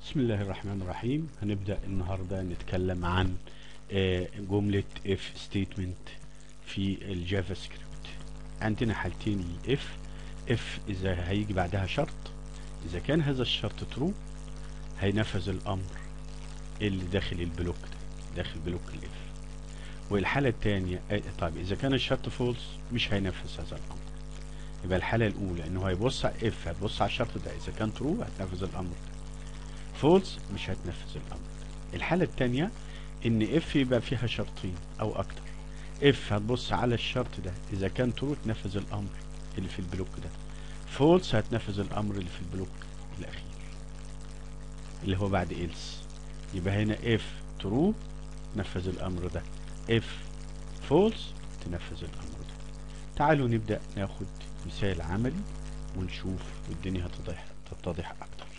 بسم الله الرحمن الرحيم هنبدأ النهاردة نتكلم عن آه، جملة if statement في الجافا سكريبت عندنا حالتين if if إذا هيجي بعدها شرط إذا كان هذا الشرط true هينفذ الأمر اللي داخل البلوك ده داخل بلوك الاف والحالة الثانية طيب إذا كان الشرط فولس مش هينفذ هذا الأمر يبقى الحالة الأولى إنه هيبص على if هتبص على الشرط ده إذا كان true هتنفذ الأمر ده فولس مش هتنفذ الامر الحالة التانية ان اف يبقى فيها شرطين او اكتر اف هتبص على الشرط ده اذا كان ترو تنفذ الامر اللي في البلوك ده فولس هتنفذ الامر اللي في البلوك الاخير اللي هو بعد إلس يبقى هنا اف ترو تنفذ الامر ده اف فولس تنفذ الامر ده تعالوا نبدأ ناخد مثال عملي ونشوف والدنيا هتتضح تتضح اكتر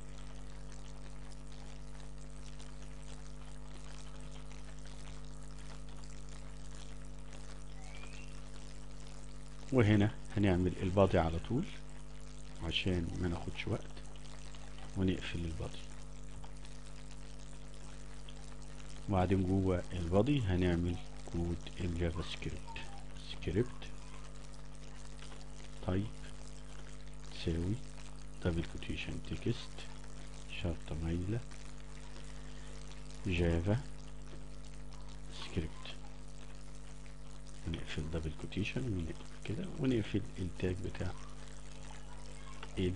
وهنا هنعمل البادي على طول عشان ما ناخدش وقت ونقفل البادي وبعدين جوه البادي هنعمل كود الجافا سكريبت سكريبت تايب تساوي دبل كوتيشن تكست شرطة مايلة جافا سكريبت ونقفل دبل كوتيشن ونقفل كده ونقفل التاج بتاع ال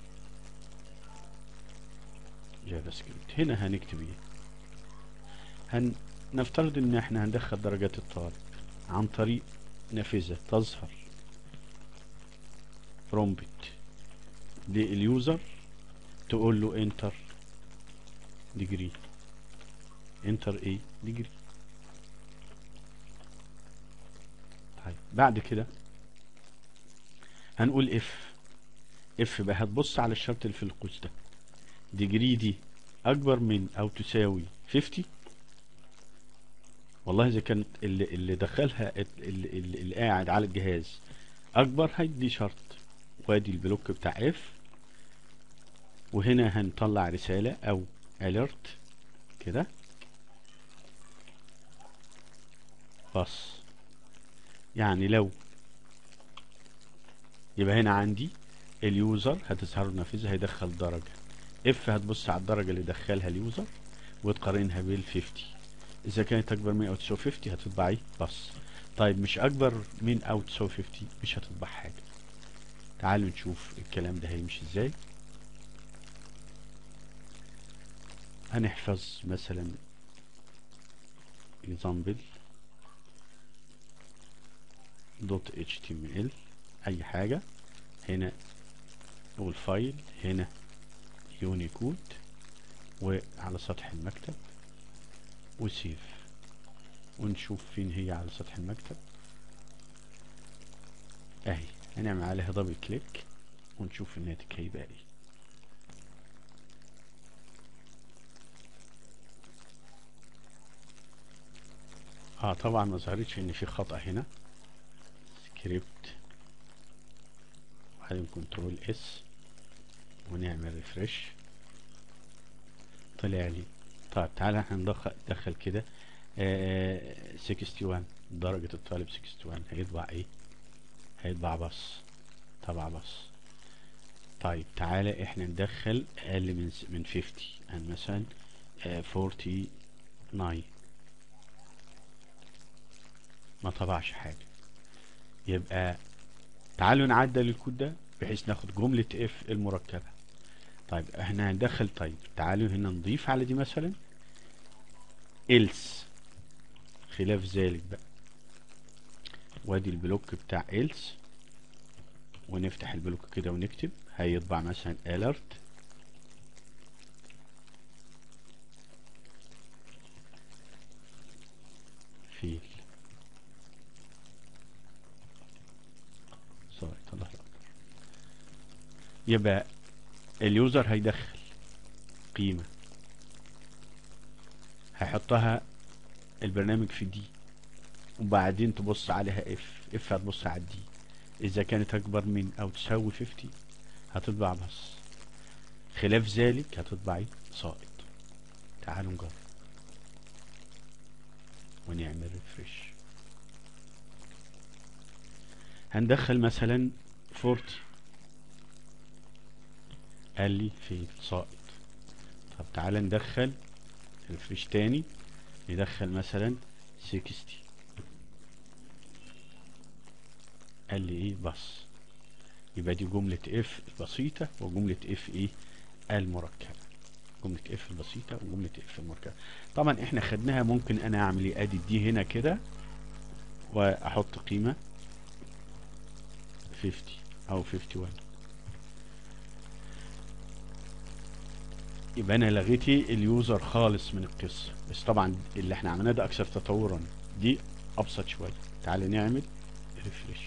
جافا سكريبت هنا هنكتب ايه هن نفترض ان احنا هندخل درجات الطالب عن طريق نافذة تظهر برومبت لليوزر تقول له انتر ديجري انتر ايه ديجري طيب بعد كده هنقول اف اف بقى هتبص على الشرط اللي في القوس ده ديجري دي اكبر من او تساوي 50 والله اذا كانت اللي, اللي دخلها اللي, اللي, اللي قاعد على الجهاز اكبر هيدي شرط وادي البلوك بتاع اف وهنا هنطلع رسالة او alert كده بس يعني لو يبقى هنا عندي اليوزر هتظهر نافذة هيدخل درجة اف هتبص على الدرجة اللي دخلها اليوزر وتقارنها بال 50 اذا كانت اكبر من او تساوي 50 هتطبع ايه بس طيب مش اكبر من او تساوي 50 مش هتطبع حاجة تعالوا نشوف الكلام ده هيمشي ازاي هنحفظ مثلا example دوت html اي حاجة هنا نقول فايل هنا يونيكود وعلى سطح المكتب وسيف ونشوف فين هي على سطح المكتب اهي هنعمل عليها دبل كليك ونشوف الناتج هيبقى ايه اه طبعا ما ظهرتش ان في خطأ هنا سكريبت وبعدين كنترول اس ونعمل ريفرش طلع لي طيب تعالى احنا ندخل ندخل كده آه 61 درجة الطالب 61 هيطبع ايه هيطبع بص طبع بص طيب تعالى احنا ندخل اقل من من 50 يعني مثلا آه 49 ما طبعش حاجة يبقى تعالوا نعدل الكود ده بحيث ناخد جملة اف المركبة طيب احنا هندخل طيب تعالوا هنا نضيف على دي مثلا else خلاف ذلك بقى وادي البلوك بتاع else ونفتح البلوك كده ونكتب هيطبع مثلا alert فيل سوري طلع يبقى اليوزر هيدخل قيمة هيحطها البرنامج في دي وبعدين تبص عليها اف اف هتبص على دي اذا كانت اكبر من او تساوي 50 هتطبع بس خلاف ذلك هتطبع ايه ساقط تعالوا نجرب ونعمل ريفرش هندخل مثلا 40 قال لي فين ساقط طب تعالى ندخل ريفرش تاني ندخل مثلا 60 قال لي ايه بس يبقى دي جملة اف البسيطة وجملة اف ايه المركبة جملة اف البسيطة وجملة اف المركبة طبعا احنا خدناها ممكن انا اعمل ايه ادي دي هنا كده واحط قيمة 50 او 51 يبقى انا لغيتي اليوزر خالص من القصة بس طبعا اللي احنا عملناه ده اكثر تطورا دي ابسط شوية تعالى نعمل ريفرش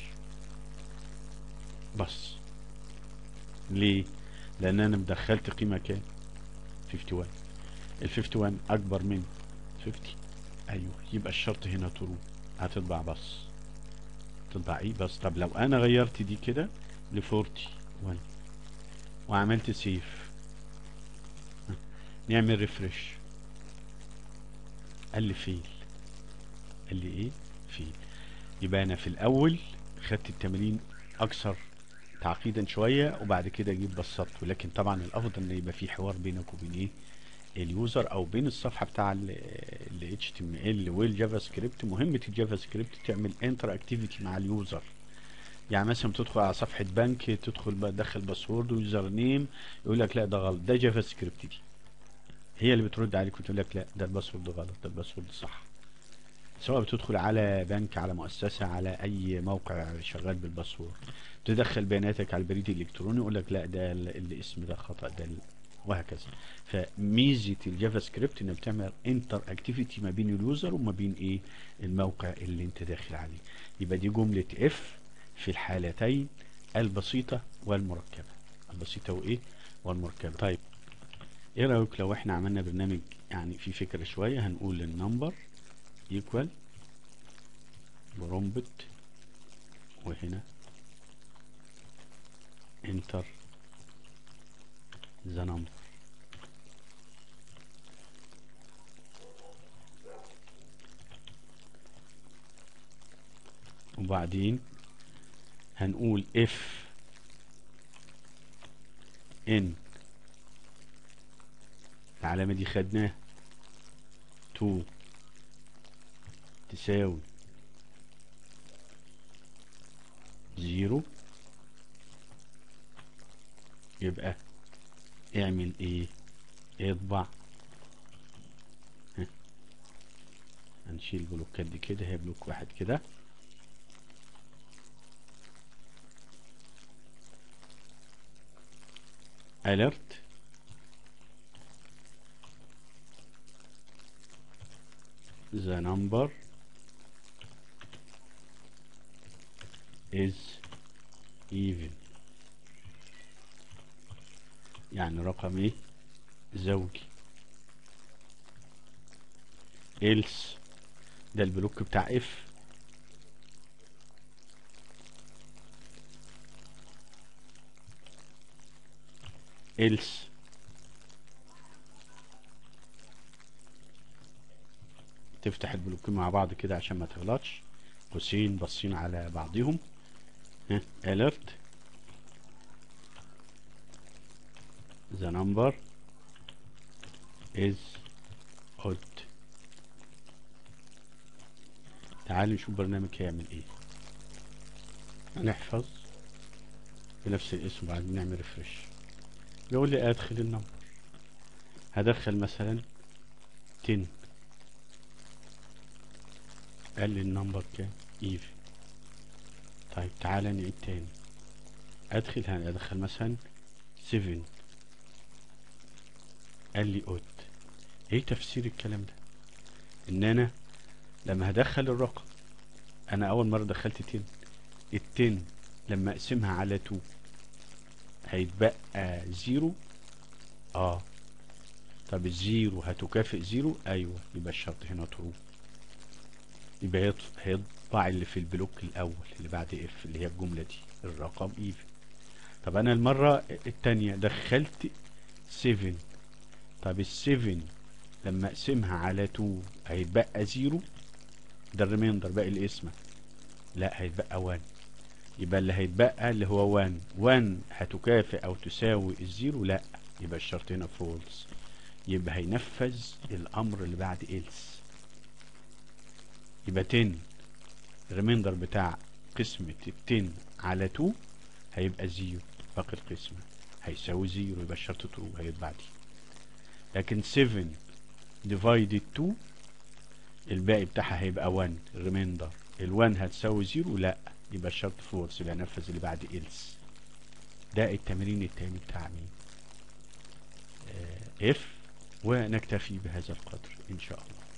بس ليه لان انا مدخلت قيمة كام 51 ال 51 اكبر من 50 ايوه يبقى الشرط هنا ترو هتطبع بس تطبع ايه بس طب لو انا غيرت دي كده ل 41 وعملت سيف نعمل ريفرش قال لي فيل قال لي ايه فيل يبقى انا في الاول خدت التمرين اكثر تعقيدا شوية وبعد كده جيت بسطته لكن طبعا الافضل ان يبقى في حوار بينك وبين ايه اليوزر او بين الصفحة بتاع ال HTML والجافا سكريبت مهمة الجافا سكريبت تعمل انتر اكتيفيتي مع اليوزر يعني مثلا تدخل على صفحة بنك تدخل بقى تدخل باسورد ويوزر نيم يقول لك لا ده غلط ده جافا سكريبت دي هي اللي بترد عليك وتقول لك لا ده الباسورد غلط ده الباسورد صح سواء بتدخل على بنك على مؤسسة على أي موقع شغال بالباسورد تدخل بياناتك على البريد الإلكتروني يقول لك لا ده الاسم ده خطأ ده وهكذا فميزة الجافا سكريبت انها بتعمل انتر اكتيفيتي ما بين اليوزر وما بين ايه الموقع اللي انت داخل عليه يبقى دي جملة اف في الحالتين البسيطة والمركبة البسيطة وايه والمركبة طيب ايه رأيك لو احنا عملنا برنامج يعني في فكرة شوية هنقول النمبر equal برومبت وهنا enter the number وبعدين هنقول if in العلامة دي خدناها 2 تساوي زيرو يبقى اعمل ايه اطبع هنشيل بلوكات دي كده هي بلوك واحد كده alert the number is even يعني رقم ايه زوجي else ده البلوك بتاع اف else تفتح البلوكين مع بعض كده عشان ما تغلطش قوسين باصين على بعضهم ها alert the number is odd تعال نشوف برنامج هيعمل ايه هنحفظ بنفس الاسم بعدين نعمل ريفرش يقول لي ادخل النمبر هدخل مثلا 10 قال لي النمبر كام ايفن طيب تعالى نعيد تاني ادخل هدخل مثلا 7 قال لي اوت ايه تفسير الكلام ده ان انا لما هدخل الرقم انا اول مرة دخلت 10 التن لما اقسمها على 2 هيتبقى زيرو اه طب الزيرو هتكافئ زيرو ايوه يبقى الشرط هنا ترو يبقى هيطبع اللي في البلوك الاول اللي بعد اف اللي هي الجملة دي الرقم ايفن طب انا المرة التانية دخلت 7 طب السفن لما اقسمها على 2 هيتبقى 0 ده الريميندر باقي القسمة لا هيتبقى 1 يبقى اللي هيتبقى اللي هو 1 1 هتكافئ او تساوي الزيرو لا يبقى الشرط هنا فولس يبقى هينفذ الامر اللي بعد else يبقى 10 الريميندر بتاع قسمة ال 10 على 2 هيبقى 0 باقي القسمة هيساوي 0 يبقى الشرط true هيطبع دي لكن 7 divided 2 الباقي بتاعها هيبقى 1 الريميندر ال 1 هتساوي 0 لا يبقى الشرط فولس يبقى نفذ اللي بعد else ده التمرين التاني بتاع مين اف ونكتفي بهذا القدر ان شاء الله